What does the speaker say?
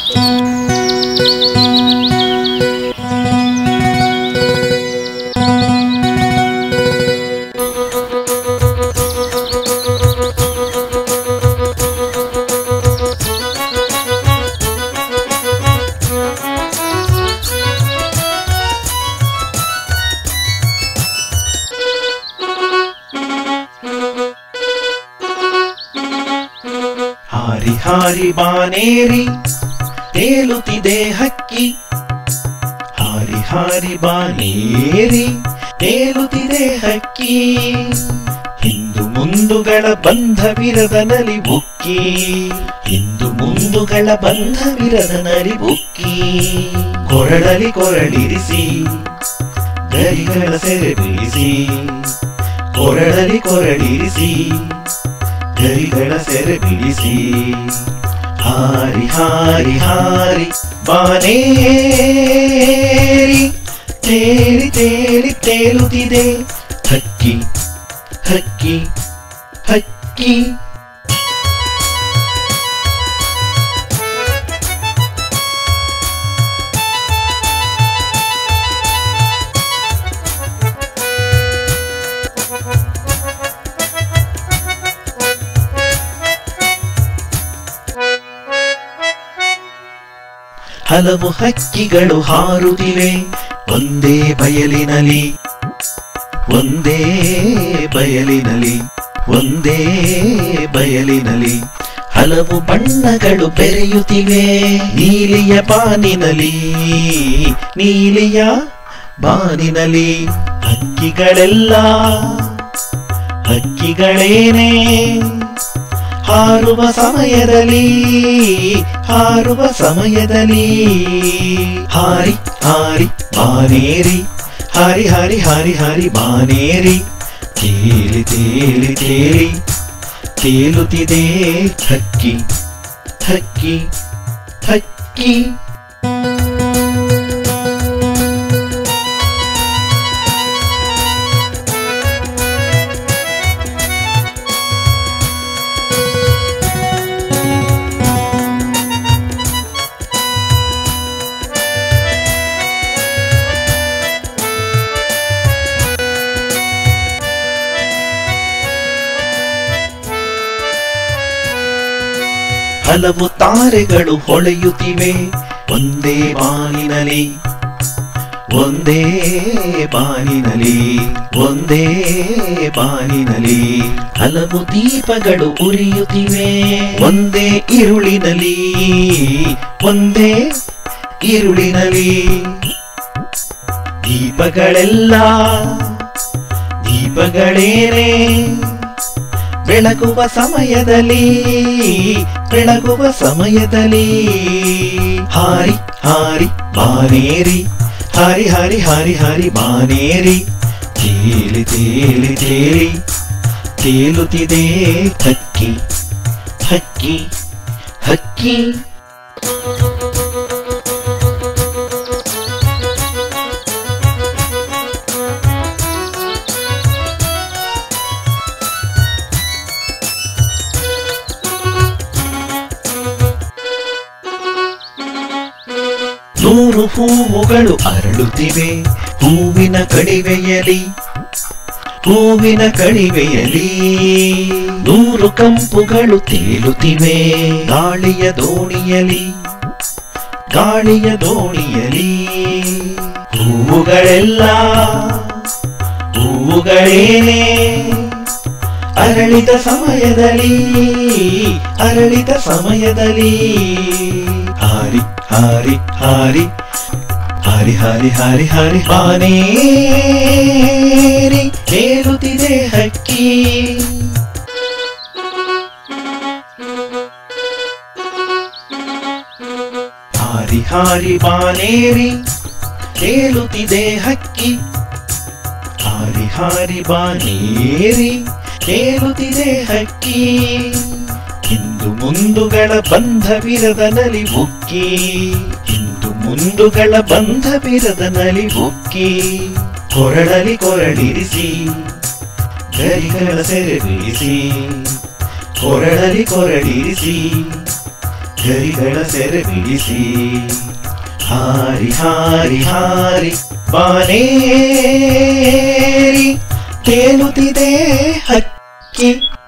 ಹಾರಿ ಹಾರಿ ಬಾನೇರಿ ತೇಲುತ್ತಿದೆ ಹಕ್ಕಿ ಹಾರಿ ಹಾರಿ ಬಾನೇರಿ ತೇಲುತ್ತಿದೆ ಹಕ್ಕಿ ಹಿಂದು ಮುಂದುಗಳ ಬಂಧವಿರದ ನಲಿ ಬುಕ್ಕಿ ಹಿಂದು ಮುಂದುಗಳ ಬಂಧವಿರದ ನಲಿ ಬುಕ್ಕಿ ಕೊರಳಲಿ ಕೊರಳಿರಿಸಿ ಗರಿಗಳ ಸೆರೆ ಬೀಳಿಸಿ ಕೊರಳಲಿ ಕೊರಳಿರಿಸಿ ಗರಿಗಳ ಸೆರೆ ಬಿಡಿಸಿ ಹಾರಿ ಹಾರಿ ಹಾರಿ ಬಾನೇರಿ ತೇಲಿ ತೇಲಿ ತೇಲುತ್ತಿದೆ ಹಕ್ಕಿ ಹಕ್ಕಿ ಹಕ್ಕಿ ಹಲವು ಹಕ್ಕಿಗಳು ಹಾರುತ್ತಿವೆ ಒಂದೇ ಬಯಲಿನಲ್ಲಿ ಒಂದೇ ಬಯಲಿನಲ್ಲಿ ಒಂದೇ ಬಯಲಿನಲ್ಲಿ ಹಲವು ಬಣ್ಣಗಳು ಬೆರೆಯುತ್ತಿವೆ ನೀಲಿಯ ಬಾನಿನಲ್ಲಿ ನೀಲಿಯ ಬಾನಿನಲ್ಲಿ ಹಕ್ಕಿಗಳೆಲ್ಲ ಹಕ್ಕಿಗಳೇನೇ ಹಾರುವ ಸಮಯದಲ್ಲಿ ಹಾರುವ ಸಮಯದಲ್ಲಿ ಹಾರಿ ಹಾರಿ ಬಾನೇರಿ ಹಾರಿ ಹಾರಿ ಹಾರಿ ಹಾರಿ ಬಾನೇರಿ ತೇಲಿ ತೇಲಿ ತೇಲಿ ತೇಲುತ್ತಿದೆ ಹಕ್ಕಿ ಹಕ್ಕಿ ಹಕ್ಕಿ ಹಲವು ತಾರೆಗಳು ಹೊಳೆಯುತ್ತಿವೆ ಒಂದೇ ಬಾನಿನಲ್ಲಿ ಒಂದೇ ಬಾನಿನಲ್ಲಿ ಒಂದೇ ಬಾನಿನಲ್ಲಿ ಹಲವು ದೀಪಗಳು ಉರಿಯುತ್ತಿವೆ ಒಂದೇ ಇರುಳಿನಲ್ಲಿ ಒಂದೇ ಇರುಳಿನಲ್ಲಿ ದೀಪಗಳೆಲ್ಲ ದೀಪಗಳೇನೇ ಬೆಳಗುವ ಸಮಯದಲ್ಲಿ ಬೆಳಗುವ ಸಮಯದಲ್ಲಿ ಹಾರಿ ಹಾರಿ ಬಾನೇರಿ ಹಾರಿ ಹಾರಿ ಹಾರಿ ಹಾರಿ ಬಾನೇರಿ ತೇಲಿ ತೇಲಿ ತೇಲಿ ತೇಲುತ್ತಿದೆ ಹಕ್ಕಿ ಹಕ್ಕಿ ಹಕ್ಕಿ ನೂರು ಹೂವುಗಳು ಅರಳುತ್ತಿವೆ ಹೂವಿನ ಕಣಿವೆಯಲಿ ಹೂವಿನ ಕಣಿವೆಯಲಿ ನೂರು ಕಂಪುಗಳು ತೇಲುತ್ತಿವೆ ಗಾಳಿಯ ದೋಣಿಯಲಿ ಗಾಳಿಯ ದೋಣಿಯಲಿ ಹೂವುಗಳೆಲ್ಲ ಹೂವುಗಳೇನೇ ಅರಳಿದ ಸಮಯದಲ್ಲಿ ಅರಳಿದ ಸಮಯದಲ್ಲಿ ಹಾರಿ ಹಾರಿ ಹಾರಿ ಹಾರಿ ಹಾರಿ ಹಾರಿ ಹಾರಿ ಬಾನೇರಿ ತೇಲುತ್ತಿದೆ ಹಕ್ಕಿ ಹಾರಿ ಹಾರಿ ಬಾನೇರಿ ತೇಲುತ್ತಿದೆ ಹಕ್ಕಿ ಹಾರಿ ಹಾರಿ ಬಾನೇರಿ ತೇಲುತ್ತಿದೆ ಹಕ್ಕಿ ಹಿಂದು ಮುಂದುಗಳ ಬಂಧವಿರದ ನಲಿ ಉಕ್ಕಿ ಹಿಂದು ಮುಂದುಗಳ ಬಂಧವಿರದ ನಲಿ ಉಕ್ಕಿ ಕೊರಳಲಿ ಕೊರಳಿರಿಸಿ ಗರಿಗಳ ಸೆರೆ ಬೀಳಿಸಿ ಕೊರಳಲಿ ಕೊರಳಿರಿಸಿ ಗರಿಗಳ ಸೆರೆ ಬಿಡಿಸಿ ಹಾರಿ ಹಾರಿ ಹಾರಿ ಬಾನೇರಿ ತೇಲುತ್ತಿದೆ ಹಕ್ಕಿ